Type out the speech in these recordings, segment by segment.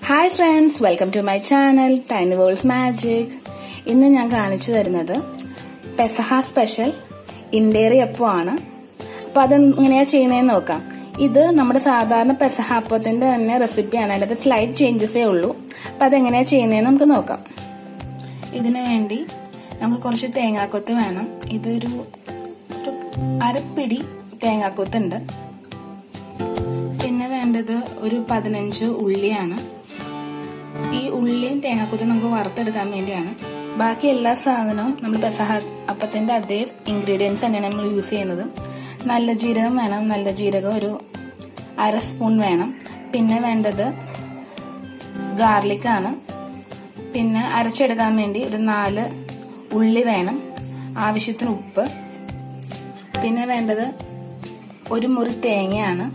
hi friends welcome to my channel tiny worlds magic ഇന്ന് ഞാൻ കാണിച്ചു തരുന്നത് പെസഹ സ്പെഷ്യൽ ഇൻഡേറി അപ്പമാണ് അപ്പൊ അത് എങ്ങനെയാ ചെയ്യുന്നതെന്ന് നോക്കാം ഇത് നമ്മുടെ സാധാരണ പെസഹ അപ്പത്തിന്റെ തന്നെ റെസിപ്പിയാണ് അതിന്റെ സ്ലൈറ്റ് ചേഞ്ചസേ ഉള്ളൂ അപ്പൊ അതെങ്ങനെയാ ചെയ്യുന്നതെന്ന് നമുക്ക് നോക്കാം ഇതിനു വേണ്ടി നമുക്ക് കുറച്ച് തേങ്ങാക്കൊത്ത് വേണം ഇതൊരു ഒരു അരപ്പിടി തേങ്ങാക്കൊത്തുണ്ട് പിന്നെ വേണ്ടത് ഒരു പതിനഞ്ച് ഉള്ളിയാണ് ഈ ഉള്ളിയും തേങ്ങാക്കുത്തും നമുക്ക് വറുത്തെടുക്കാൻ വേണ്ടിയാണ് ബാക്കി എല്ലാ സാധനവും നമ്മൾ പെസഹ അപ്പത്തിന്റെ അതേ ഇൻഗ്രീഡിയൻസ് തന്നെയാണ് നമ്മൾ യൂസ് ചെയ്യുന്നത് നല്ല ജീരകം വേണം നല്ല ജീരകം ഒരു അര സ്പൂൺ വേണം പിന്നെ വേണ്ടത് ഗാർലിക് ആണ് പിന്നെ അരച്ചെടുക്കാൻ വേണ്ടി ഒരു നാല് ഉള്ളി വേണം ആവശ്യത്തിന് ഉപ്പ് പിന്നെ വേണ്ടത് ഒരു മുറി തേങ്ങയാണ്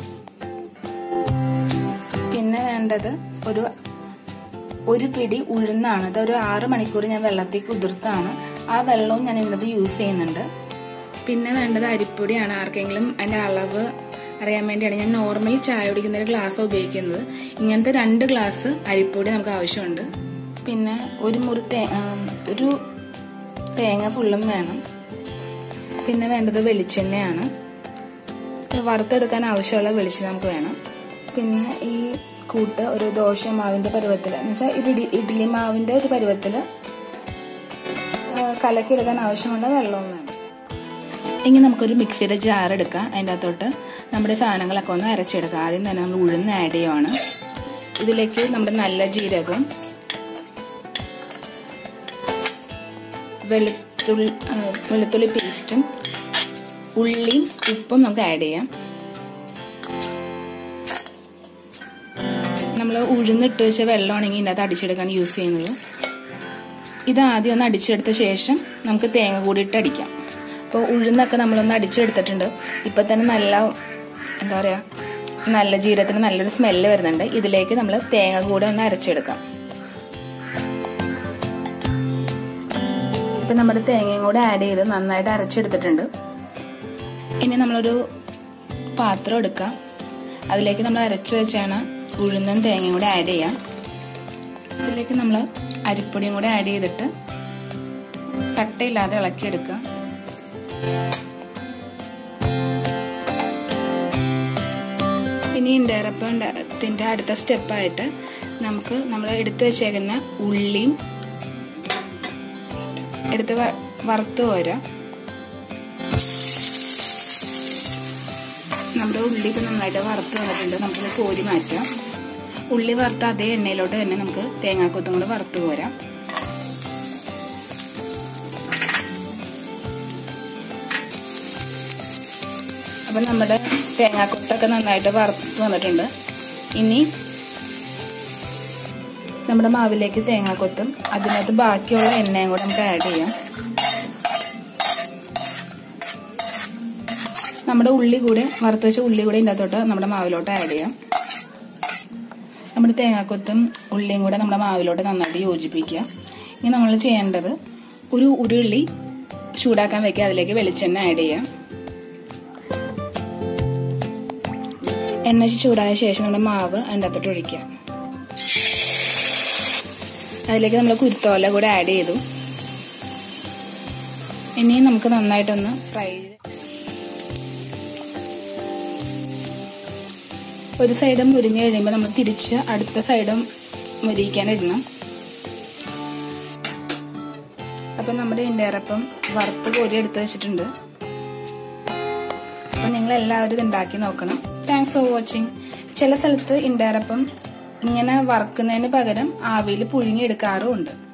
പിന്നെ വേണ്ടത് ഒരു ഒരു പിടി ഉഴുന്നാണ് ഇത് ഒരു ആറ് മണിക്കൂർ ഞാൻ വെള്ളത്തിൽ കുതിർത്താണ് ആ വെള്ളവും ഞാൻ ഇന്നത് യൂസ് ചെയ്യുന്നുണ്ട് പിന്നെ വേണ്ടത് അരിപ്പൊടിയാണ് ആർക്കെങ്കിലും അതിന്റെ അളവ് അറിയാൻ വേണ്ടിയാണ് ഞാൻ നോർമൽ ചായ കുടിക്കുന്ന ഒരു ഗ്ലാസ് ഉപയോഗിക്കുന്നത് ഇങ്ങനത്തെ രണ്ട് ഗ്ലാസ് അരിപ്പൊടി നമുക്ക് ആവശ്യമുണ്ട് പിന്നെ ഒരു മുറി തേ ഒരു തേങ്ങ ഫുള്ളും വേണം പിന്നെ വേണ്ടത് വെളിച്ചെണ്ണയാണ് വറുത്തെടുക്കാൻ ആവശ്യമുള്ള വെളിച്ചെണ്ണ നമുക്ക് വേണം പിന്നെ ഈ കൂട്ട് ഒരു ദോശ മാവിന്റെ പരുവത്തിൽ എന്ന് വെച്ചാൽ ഇഡി ഇഡ്ഡലി മാവിന്റെ ഒരു പരുവത്തിൽ കലക്കിയെടുക്കാൻ ആവശ്യമുള്ള വെള്ളവും വേണം ഇനി നമുക്കൊരു മിക്സിയുടെ ജാർ എടുക്കാം അതിൻ്റെ അകത്തോട്ട് നമ്മുടെ സാധനങ്ങളൊക്കെ ഒന്ന് അരച്ചെടുക്കാം ആദ്യം തന്നെ നമ്മൾ ഉഴുന്ന് ആഡ് ചെയ്യുവാണ് ഇതിലേക്ക് നമ്മുടെ നല്ല ജീരകവും വെളുത്തുള്ളി വെളുത്തുള്ളി പേസ്റ്റും ഉള്ളിയും ഉപ്പും നമുക്ക് ആഡ് ചെയ്യാം നമ്മൾ ഉഴുന്നിട്ട് വെച്ച വെള്ളമാണെങ്കിൽ ഇതിനകത്ത് അടിച്ചെടുക്കാൻ യൂസ് ചെയ്യുന്നത് ഇത് ആദ്യം ഒന്ന് അടിച്ചെടുത്ത ശേഷം നമുക്ക് തേങ്ങ കൂടിയിട്ട് അടിക്കാം അപ്പോൾ ഉഴുന്നൊക്കെ നമ്മളൊന്ന് അടിച്ചെടുത്തിട്ടുണ്ട് ഇപ്പം തന്നെ നല്ല എന്താ പറയുക നല്ല ജീരകത്തിന് നല്ലൊരു സ്മെല്ല് വരുന്നുണ്ട് ഇതിലേക്ക് നമ്മൾ തേങ്ങ കൂടെ ഒന്ന് അരച്ചെടുക്കാം ഇപ്പം നമ്മുടെ തേങ്ങയും കൂടെ ആഡ് ചെയ്ത് നന്നായിട്ട് അരച്ചെടുത്തിട്ടുണ്ട് ഇനി നമ്മളൊരു പാത്രം എടുക്കാം അതിലേക്ക് നമ്മൾ അരച്ചു വെച്ചാണ് ഉഴുന്നും തേങ്ങയും കൂടെ ആഡ് ചെയ്യാം ഇതിലേക്ക് നമ്മൾ അരിപ്പൊടിയും കൂടെ ആഡ് ചെയ്തിട്ട് കട്ടയില്ലാതെ ഇളക്കിയെടുക്കുക ഇനി ഇണ്ടേറപ്പത്തിൻ്റെ അടുത്ത സ്റ്റെപ്പായിട്ട് നമുക്ക് നമ്മൾ എടുത്തു വെച്ചേക്കുന്ന ഉള്ളിയും എടുത്ത് വറുത്ത് കോരാം നമ്മുടെ ഉള്ളി ഇപ്പം നന്നായിട്ട് വറുത്ത് വന്നിട്ടുണ്ട് നമുക്കിത് കോരി മാറ്റാം ഉള്ളി വറുത്ത അതേ എണ്ണയിലോട്ട് തന്നെ നമുക്ക് തേങ്ങാക്കൊത്തും കൂടെ വറുത്ത് കോരാം അപ്പം നമ്മുടെ തേങ്ങാക്കൊത്തൊക്കെ നന്നായിട്ട് വറുത്ത് വന്നിട്ടുണ്ട് ഇനി നമ്മുടെ മാവിലേക്ക് തേങ്ങാക്കൊത്തും അതിനകത്ത് ബാക്കിയുള്ള എണ്ണയും കൂടെ നമുക്ക് ആഡ് ചെയ്യാം നമ്മുടെ ഉള്ളി കൂടെ വറുത്ത് വെച്ച ഉള്ളി കൂടെ ഇതിൻ്റെ അകത്തോട്ട് നമ്മുടെ മാവിലോട്ട് ആഡ് ചെയ്യാം നമ്മുടെ തേങ്ങാക്കൊത്തും ഉള്ളിയും കൂടെ നമ്മുടെ മാവിലോട്ട് നന്നായിട്ട് യോജിപ്പിക്കുക ഇനി നമ്മൾ ചെയ്യേണ്ടത് ഒരു ഉരുളി ചൂടാക്കാൻ വെക്കുക അതിലേക്ക് വെളിച്ചെണ്ണ ആഡ് ചെയ്യാം എണ്ണ ചൂടായ ശേഷം നമ്മുടെ മാവ് അതിൻ്റെ അകത്തോട്ട് ഒഴിക്കുക അതിലേക്ക് നമ്മൾ കുരുത്തോല കൂടെ ആഡ് ചെയ്തു ഇനി നമുക്ക് നന്നായിട്ടൊന്ന് ഫ്രൈ ചെയ്ത് ഒരു സൈഡ് മുരിഞ്ഞ് കഴിയുമ്പോൾ നമ്മൾ തിരിച്ച് അടുത്ത സൈഡും മുരിക്കാൻ ഇടണം അപ്പം നമ്മുടെ ഇണ്ടേറപ്പം വറുത്ത് കോരി എടുത്ത് വെച്ചിട്ടുണ്ട് അപ്പം നിങ്ങൾ എല്ലാവരും ഇത് ഉണ്ടാക്കി നോക്കണം താങ്ക്സ് ഫോർ വാച്ചിങ് ചില സ്ഥലത്ത് ഇണ്ടേറപ്പം ഇങ്ങനെ വറുക്കുന്നതിന് പകരം ആവിയിൽ പുഴുങ്ങി എടുക്കാറും ഉണ്ട്